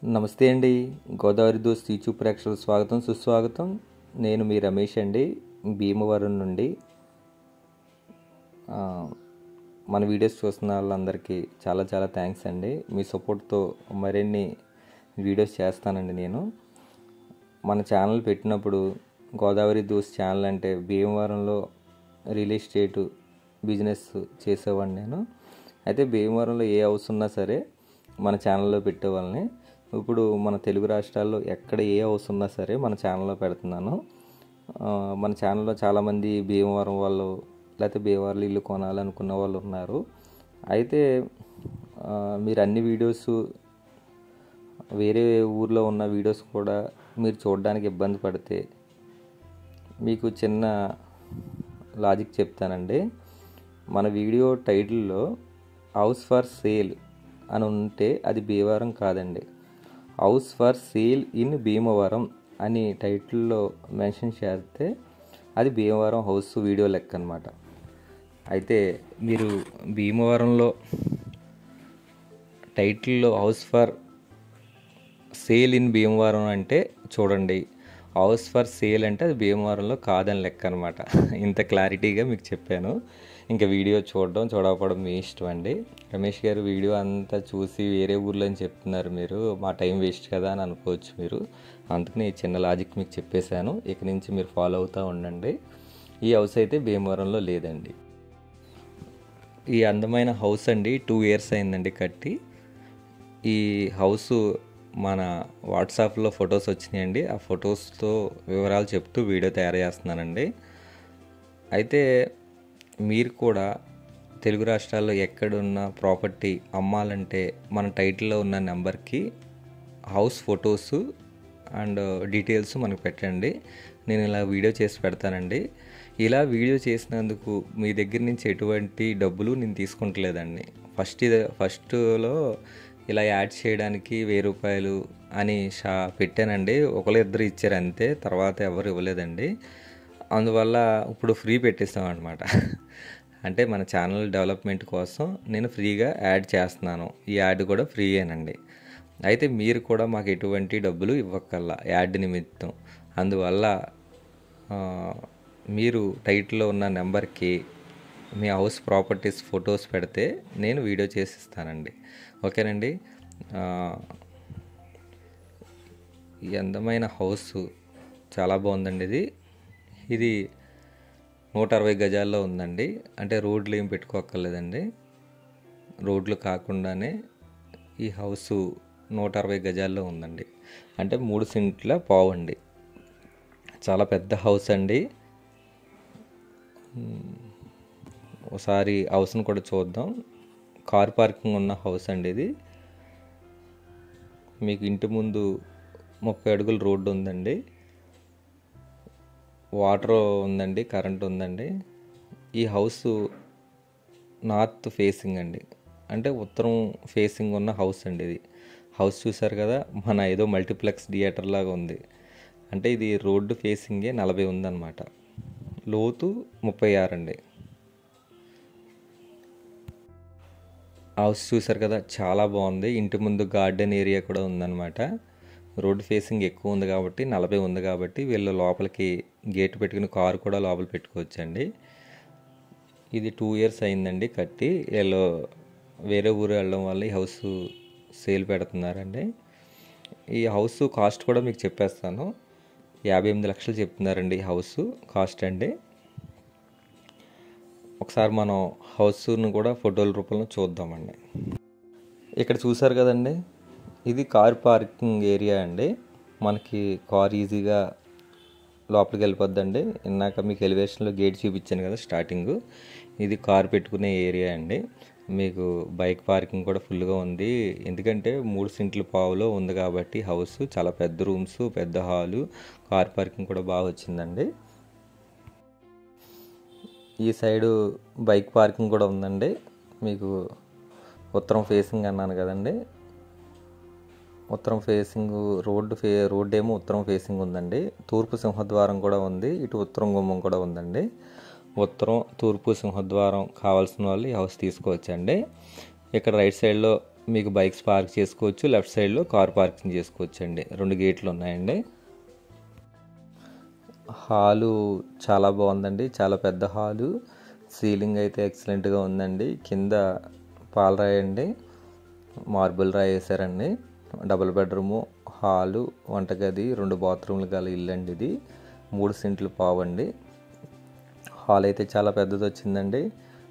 నమస్తే అండి Godavari those YouTube ప్రేక్షకులకు స్వాగతం సుస్వాగతం నేను మీ రమేష్ అండి భీమవరం నుండి ఆ, మన వీడియోస్ చూస్తున్న వాళ్ళందరికీ చాలా చాలా థ్యాంక్స్ అండి మీ సపోర్ట్తో మరిన్ని వీడియోస్ చేస్తానండి నేను మన ఛానల్ పెట్టినప్పుడు గోదావరి దోస్ ఛానల్ అంటే భీమవరంలో రియల్ ఎస్టేట్ బిజినెస్ చేసేవాడిని నేను అయితే భీమవరంలో ఏ హౌస్ ఉన్నా సరే మన ఛానల్లో పెట్టేవాళ్ళని ఇప్పుడు మన తెలుగు రాష్ట్రాల్లో ఎక్కడ ఏ హౌస్ ఉన్నా సరే మన ఛానల్లో పెడుతున్నాను ఆ, మన ఛానల్లో చాలామంది భీమవరం వాళ్ళు లేకపోతే భీమవరం ఇల్లు కొనాలనుకున్న వాళ్ళు ఉన్నారు అయితే ఆ, మీరు అన్ని వీడియోస్ వేరే ఊర్లో ఉన్న వీడియోస్ కూడా మీరు చూడడానికి ఇబ్బంది పడితే మీకు చిన్న లాజిక్ చెప్తానండి మన వీడియో టైటిల్లో హౌస్ ఫర్ సేల్ అని ఉంటే అది భీమవరం కాదండి house for sale in Bhimavaram అని టైటిల్లో మెన్షన్ చేస్తే అది భీమవరం హౌస్ వీడియో లెక్క అనమాట అయితే మీరు భీమవరంలో టైటిల్లో house for sale in Bhimavaram అంటే చూడండి హౌస్ ఫర్ సేల్ అంటే అది భీమవరంలో కాదని లెక్క అనమాట ఇంత క్లారిటీగా మీకు చెప్పాను ఇంకా వీడియో చూడడం చూడకపోవడం మీ ఇష్టం అండి రమేష్ గారు వీడియో అంతా చూసి వేరే ఊర్లో అని చెప్తున్నారు మీరు మా టైం వేస్ట్ కదా అని అనుకోవచ్చు మీరు అందుకని ఈ చిన్న లాజిక్ మీకు చెప్పేశాను ఇక నుంచి మీరు ఫాలో అవుతూ ఉండండి ఈ హౌస్ అయితే భీమవరంలో లేదండి ఈ అందమైన హౌస్ అండి టూ ఇయర్స్ అయిందండి కట్టి ఈ హౌస్ మన వాట్సాప్లో ఫొటోస్ వచ్చినాయండి ఆ ఫొటోస్తో వివరాలు చెప్తూ వీడియో తయారు చేస్తున్నానండి అయితే మీరు కూడా తెలుగు రాష్ట్రాల్లో ఎక్కడున్న ప్రాపర్టీ అమ్మాలంటే మన టైటిల్లో ఉన్న నెంబర్కి హౌస్ ఫొటోస్ అండ్ డీటెయిల్స్ మనకు పెట్టండి నేను ఇలా వీడియో చేసి పెడతానండి ఇలా వీడియో చేసినందుకు మీ దగ్గర నుంచి ఎటువంటి డబ్బులు నేను తీసుకుంటలేదండి ఫస్ట్ ఇది ఫస్ట్లో ఇలా యాడ్ చేయడానికి వెయ్యి రూపాయలు అని షా పెట్టానండి ఒకళ్ళు ఇద్దరు ఇచ్చారు అంతే తర్వాత ఎవరు ఇవ్వలేదండి అందువల్ల ఇప్పుడు ఫ్రీ పెట్టేస్తాం అనమాట అంటే మన ఛానల్ డెవలప్మెంట్ కోసం నేను ఫ్రీగా యాడ్ చేస్తున్నాను ఈ యాడ్ కూడా ఫ్రీయేనండి అయితే మీరు కూడా మాకు ఎటువంటి డబ్బులు ఇవ్వక్కల్లా యాడ్ నిమిత్తం అందువల్ల ఆ, మీరు టైటిల్లో ఉన్న నెంబర్కి మీ హౌస్ ప్రాపర్టీస్ ఫొటోస్ పెడితే నేను వీడియో చేసి ఇస్తానండి ఓకేనండి ఆ, ఈ అందమైన హౌస్ చాలా బాగుందండి ఇది ఇది నూట అరవై గజాల్లో ఉందండి అంటే రోడ్లు ఏం పెట్టుకోక్కర్లేదండి రోడ్లు కాకుండానే ఈ హౌస్ నూట అరవై గజాల్లో ఉందండి అంటే మూడు సెంట్ల పావు అండి చాలా పెద్ద హౌస్ అండి ఉమ్, ఒకసారి హౌస్ని కూడా చూద్దాం కార్ పార్కింగ్ ఉన్న హౌస్ అండి ఇది మీకు ఇంటి ముందు ముప్పై అడుగుల రోడ్డు ఉందండి వాటర్ ఉందండి కరెంట్ ఉందండి ఈ హౌస్ నార్త్ ఫేసింగ్ అండి అంటే ఉత్తరం ఫేసింగ్ ఉన్న హౌస్ అండి ఇది హౌస్ చూసారు కదా మన ఏదో మల్టీప్లెక్స్ థియేటర్ లాగా ఉంది అంటే ఇది రోడ్డు ఫేసింగే నలభై ఉందన్నమాట లోతు ముప్పై ఆరు అండి హౌస్ చూసారు కదా చాలా బాగుంది ఇంటి ముందు గార్డెన్ ఏరియా కూడా ఉందన్నమాట రోడ్ ఫేసింగ్ ఎక్కువ ఉంది కాబట్టి నలభై ఉంది కాబట్టి వీళ్ళు లోపలికి గేట్ పెట్టుకుని కారు కూడా లోపల పెట్టుకోవచ్చండి ఇది టూ ఇయర్స్ అయిందండి కట్టి వీళ్ళు వేరే ఊరు వెళ్ళడం వల్ల ఈ హౌస్ సేల్ పెడుతున్నారండి ఈ హౌస్ కాస్ట్ కూడా మీకు చెప్పేస్తాను యాభై ఎనిమిది లక్షలు చెప్తున్నారండి ఈ హౌస్ కాస్ట్ అండి ఒకసారి మనం హౌస్ను కూడా ఫోటోల రూపంలో చూద్దామండి ఇక్కడ చూసారు కదండి ఇది కార్ పార్కింగ్ ఏరియా అండి మనకి కార్ ఈజీగా లోపలికి వెళ్ళిపోద్దండి ఇందాక మీకు ఎలివేషన్లో గేట్ చూపించాను కదా స్టార్టింగ్ ఇది కార్ పెట్టుకునే ఏరియా అండి మీకు బైక్ పార్కింగ్ కూడా ఫుల్గా ఉంది ఎందుకంటే మూడు సెంట్ల పావులో ఉంది కాబట్టి హౌస్ చాలా పెద్ద రూమ్స్ పెద్ద హాలు కార్ పార్కింగ్ కూడా బాగా వచ్చిందండి ఈ సైడు బైక్ పార్కింగ్ కూడా ఉందండి మీకు ఉత్తరం ఫేసింగ్ అన్నాను కదండి ఉత్తరం ఫేసింగ్ రోడ్డు ఫే రోడ్డు ఏమో ఉత్తరం ఫేసింగ్ ఉందండి తూర్పు సింహద్వారం కూడా ఉంది ఇటు ఉత్తరం గుమ్మం కూడా ఉందండి ఉత్తరం తూర్పు సింహద్వారం కావాల్సిన వాళ్ళు ఈ హౌస్ తీసుకోవచ్చండి ఇక్కడ రైట్ సైడ్లో మీకు బైక్స్ పార్క్ చేసుకోవచ్చు లెఫ్ట్ సైడ్లో కార్ పార్కింగ్ చేసుకోవచ్చు అండి రెండు గేట్లు ఉన్నాయండి హాలు చాలా బాగుందండి చాలా పెద్ద హాలు సీలింగ్ అయితే ఎక్సలెంట్గా ఉందండి కింద పాలరాయి అండి మార్బుల్ రాయి వేసారండి డబుల్ బెడ్రూము హాలు వంటగది రెండు బాత్రూమ్లు గల ఇల్లు అండి ఇది మూడు సెంట్లు పావండి హాల్ అయితే చాలా పెద్దది వచ్చిందండి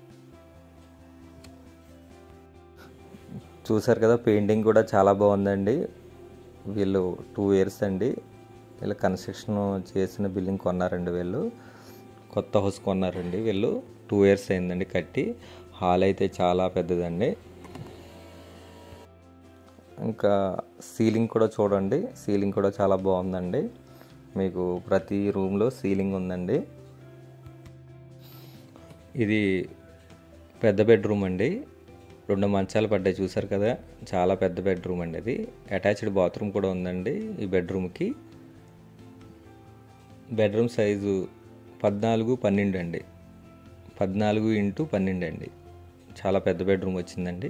చూసారు కదా పెయింటింగ్ కూడా చాలా బాగుందండి వీళ్ళు టూ ఇయర్స్ అండి వీళ్ళు కన్స్ట్రక్షన్ చేసిన బిల్డింగ్ కొన్నారండి వీళ్ళు కొత్త హౌస్ కొన్నారండి వీళ్ళు టూ ఇయర్స్ అయిందండి కట్టి హాల్ అయితే చాలా పెద్దదండి ఇంకా సీలింగ్ కూడా చూడండి సీలింగ్ కూడా చాలా బాగుందండి మీకు ప్రతి రూమ్లో సీలింగ్ ఉందండి ఇది పెద్ద బెడ్రూమ్ అండి రెండు మంచాలు పడ్డాయి చూసారు కదా చాలా పెద్ద బెడ్రూమ్ అండి అది అటాచ్డ్ బాత్రూమ్ కూడా ఉందండి ఈ బెడ్రూమ్కి బెడ్రూమ్ సైజు పద్నాలుగు పన్నెండు అండి పద్నాలుగు ఇంటూ పన్నెండు అండి చాలా పెద్ద బెడ్రూమ్ వచ్చిందండి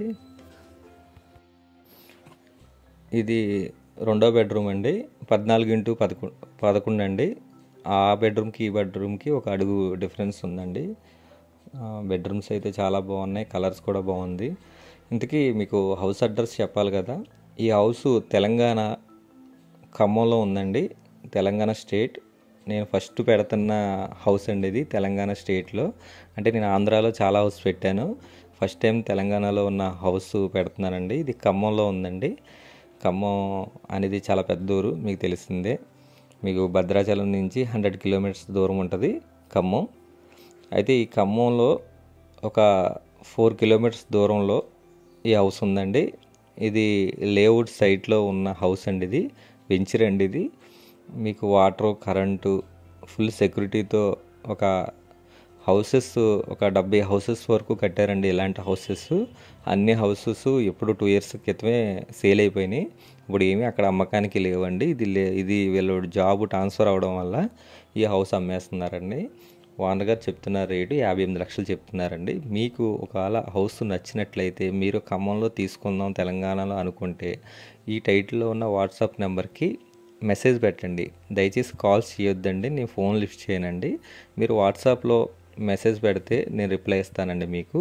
ఇది రెండో బెడ్రూమ్ అండి పద్నాలుగు ఇంటూ పదకొండు పదకొండు అండి ఆ బెడ్రూమ్కి ఈ బెడ్రూమ్కి ఒక అడుగు డిఫరెన్స్ ఉందండి బెడ్రూమ్స్ అయితే చాలా బాగున్నాయి కలర్స్ కూడా బాగుంది ఇంతకీ మీకు హౌస్ అడ్రస్ చెప్పాలి కదా ఈ హౌస్ తెలంగాణ ఖమ్మంలో ఉందండి తెలంగాణ స్టేట్ నేను ఫస్ట్ పెడుతున్న హౌస్ అండి ఇది తెలంగాణ స్టేట్లో అంటే నేను ఆంధ్రాలో చాలా హౌస్ పెట్టాను ఫస్ట్ టైం తెలంగాణలో ఉన్న హౌస్ పెడుతున్నానండి ఇది ఖమ్మంలో ఉందండి ఖమ్మం అనేది చాలా పెద్ద ఊరు మీకు తెలిసిందే మీకు భద్రాచలం నుంచి హండ్రెడ్ కిలోమీటర్స్ దూరం ఉంటుంది ఖమ్మం అయితే ఈ ఖమ్మంలో ఒక ఫోర్ కిలోమీటర్స్ దూరంలో ఈ హౌస్ ఉందండి ఇది లేఅవుట్ సైట్లో ఉన్న హౌస్ అండి ఇది వెంచర్ అండి ఇది మీకు వాటర్ కరెంటు ఫుల్ సెక్యూరిటీతో ఒక హౌసెస్ ఒక డెబ్బై హౌసెస్ వరకు కట్టారండి ఇలాంటి హౌసెస్ అన్ని హౌసెస్ ఎప్పుడు టూ ఇయర్స్ క్రితమే సేల్ అయిపోయినాయి ఇప్పుడు ఏమీ అక్కడ అమ్మకానికి లేవండి ఇది లే ఇది వీళ్ళు జాబ్ ట్రాన్స్ఫర్ అవడం వల్ల ఈ హౌస్ అమ్మేస్తున్నారండి ఓనర్ గారు చెప్తున్న రేటు యాభై ఎనిమిది లక్షలు చెప్తున్నారండి మీకు ఒకవేళ హౌస్ నచ్చినట్లయితే మీరు ఖమ్మంలో తీసుకుందాం తెలంగాణలో అనుకుంటే ఈ టైటిల్లో ఉన్న వాట్సాప్ నెంబర్కి మెసేజ్ పెట్టండి దయచేసి కాల్స్ చేయొద్దండి నేను ఫోన్ లిఫ్ట్ చేయనండి మీరు వాట్సాప్లో మెసేజ్ పెడితే నేను రిప్లై ఇస్తానండి మీకు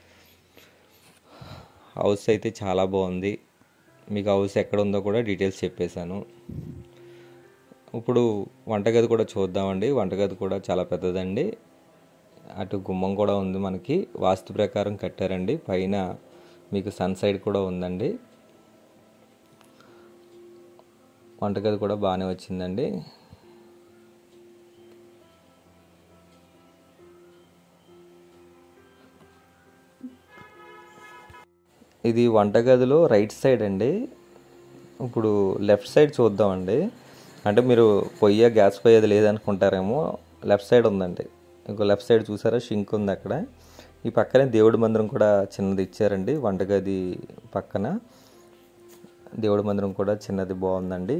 హౌస్ అయితే చాలా బాగుంది మీకు హౌస్ ఎక్కడ ఉందో కూడా డీటెయిల్స్ చెప్పేశాను ఇప్పుడు వంటగది కూడా చూద్దామండి వంటగది కూడా చాలా పెద్దదండి అటు గుమ్మం కూడా ఉంది మనకి వాస్తు ప్రకారం కట్టారండి పైన మీకు సన్ సైడ్ కూడా ఉందండి వంటగది కూడా బాగానే వచ్చిందండి ఇది వంటగదిలో రైట్ సైడ్ అండి ఇప్పుడు లెఫ్ట్ సైడ్ చూద్దామండి అంటే మీరు పొయ్యి గ్యాస్ పొయ్యి అది లేదనుకుంటారేమో లెఫ్ట్ సైడ్ ఉందండి ఇంకో లెఫ్ట్ సైడ్ చూసారా షింక్ ఉంది అక్కడ ఈ పక్కనే దేవుడి మందిరం కూడా చిన్నది ఇచ్చారండి వంటగది పక్కన దేవుడి మందిరం కూడా చిన్నది బాగుందండి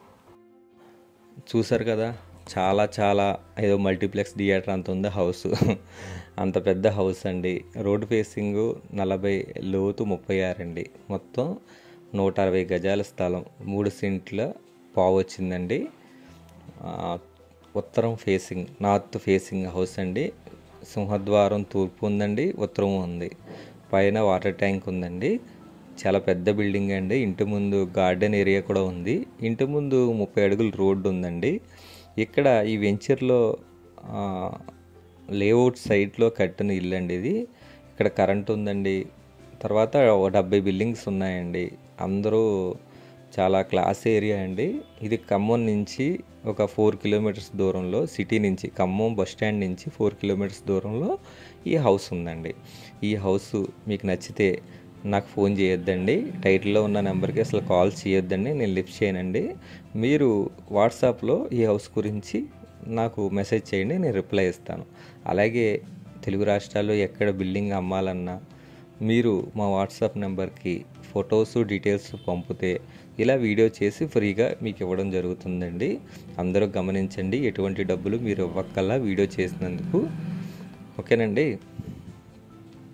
చూసారు కదా చాలా చాలా ఏదో మల్టీప్లెక్స్ థియేటర్ అంత ఉంది హౌస్ అంత పెద్ద హౌస్ అండి రోడ్ ఫేసింగ్ నలభై లోతు ముప్పై ఆరు అండి మొత్తం నూట అరవై గజాల స్థలం మూడు సెంట్ల పావు వచ్చిందండి ఆ, ఉత్తరం ఫేసింగ్ నార్త్ ఫేసింగ్ హౌస్ అండి సింహద్వారం తూర్పు ఉందండి ఉత్తరం ఉంది పైన వాటర్ ట్యాంక్ ఉందండి చాలా పెద్ద బిల్డింగ్ అండి ఇంటి ముందు గార్డెన్ ఏరియా కూడా ఉంది ఇంటి ముందు ముప్పై అడుగుల రోడ్డు ఉందండి ఇక్కడ ఈ వెంచర్లో లేఅవుట్ సైట్లో కట్టిన ఇల్లు అండి ఇది ఇక్కడ కరెంట్ ఉందండి తర్వాత ఓ డెబ్బై బిల్డింగ్స్ ఉన్నాయండి అందరూ చాలా క్లాస్ ఏరియా అండి ఇది ఖమ్మం నుంచి ఒక ఫోర్ కిలోమీటర్స్ దూరంలో సిటీ నుంచి ఖమ్మం బస్ స్టాండ్ నుంచి ఫోర్ కిలోమీటర్స్ దూరంలో ఈ హౌస్ ఉందండి ఈ హౌస్ మీకు నచ్చితే నాకు ఫోన్ చేయొద్దండి టైటిల్లో ఉన్న నెంబర్కి అసలు కాల్ చేయొద్దండి నేను లిఫ్ట్ చేయనండి మీరు వాట్సాప్లో ఈ హౌస్ గురించి నాకు మెసేజ్ చేయండి నేను రిప్లై ఇస్తాను అలాగే తెలుగు రాష్ట్రాల్లో ఎక్కడ బిల్డింగ్ అమ్మాలన్నా మీరు మా వాట్సాప్ నెంబర్కి ఫొటోస్ డీటెయిల్స్ పంపితే ఇలా వీడియో చేసి ఫ్రీగా మీకు ఇవ్వడం జరుగుతుందండి అందరూ గమనించండి ఎటువంటి డబ్బులు మీరు ఇవ్వక్కల్లా వీడియో చేసినందుకు ఓకేనండి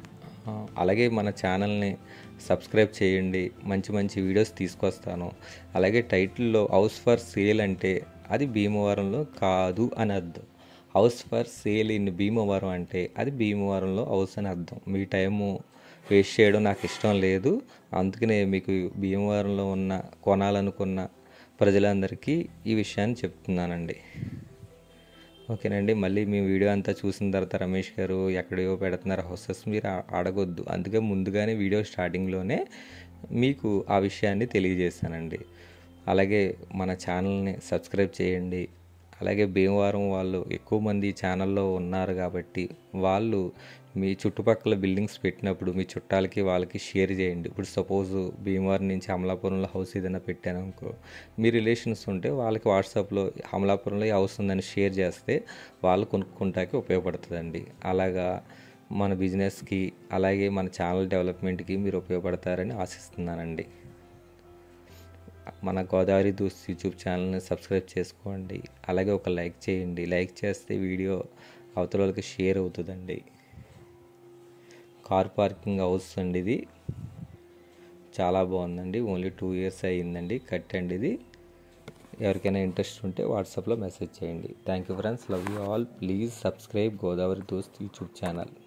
ఆ, అలాగే మన ఛానల్ని సబ్స్క్రైబ్ చేయండి మంచి మంచి వీడియోస్ తీసుకొస్తాను అలాగే టైటిల్లో హౌస్ ఫర్ సేల్ అంటే అది భీమవరంలో కాదు అని అర్థం house for sale in Bhimavaram అంటే అది భీమవరంలో హౌస్ అని అర్థం మీ టైము వేస్ట్ చేయడం నాకు ఇష్టం లేదు అందుకనే మీకు భీమవరంలో ఉన్న కొనాలనుకున్న ప్రజలందరికీ ఈ విషయాన్ని చెప్తున్నానండి ఓకేనండి మళ్ళీ మీ వీడియో అంతా చూసిన తర్వాత రమేష్ గారు ఎక్కడో పెడుతున్నారు హౌసెస్ మీరు ఆ- అడగొద్దు అందుకే ముందుగానే వీడియో స్టార్టింగ్లోనే మీకు ఆ విషయాన్ని తెలియజేశానండి అలాగే మన ఛానల్ని సబ్స్క్రైబ్ చేయండి అలాగే భీమవరం వాళ్ళు ఎక్కువ మంది ఈ ఛానల్లో ఉన్నారు కాబట్టి వాళ్ళు మీ చుట్టుపక్కల బిల్డింగ్స్ పెట్టినప్పుడు మీ చుట్టాలకి వాళ్ళకి షేర్ చేయండి ఇప్పుడు సపోజ్ భీమవరం నుంచి అమలాపురంలో హౌస్ ఏదైనా పెట్టాను అనుకో మీ రిలేషన్స్ ఉంటే వాళ్ళకి వాట్సాప్లో అమలాపురంలో ఈ హౌస్ ఉందని షేర్ చేస్తే వాళ్ళు కొనుక్కుంటాకి ఉపయోగపడుతుందండి అలాగా మన బిజినెస్కి అలాగే మన ఛానల్ డెవలప్మెంట్కి మీరు ఉపయోగపడతారని ఆశిస్తున్నానండి మన గోదావరి దూస్ యూట్యూబ్ ఛానల్ని సబ్స్క్రైబ్ చేసుకోండి అలాగే ఒక లైక్ చేయండి లైక్ చేస్తే వీడియో అవతల వాళ్ళకి షేర్ అవుతుందండి కార్ పార్కింగ్ హౌస్ అండి ఇది చాలా బాగుందండి ఓన్లీ టూ ఇయర్స్ అయ్యిందండి కట్టండి ఇది ఎవరికైనా ఇంట్రెస్ట్ ఉంటే వాట్సాప్లో మెసేజ్ చేయండి thank you friends love you all please subscribe Godavari Dost YouTube channel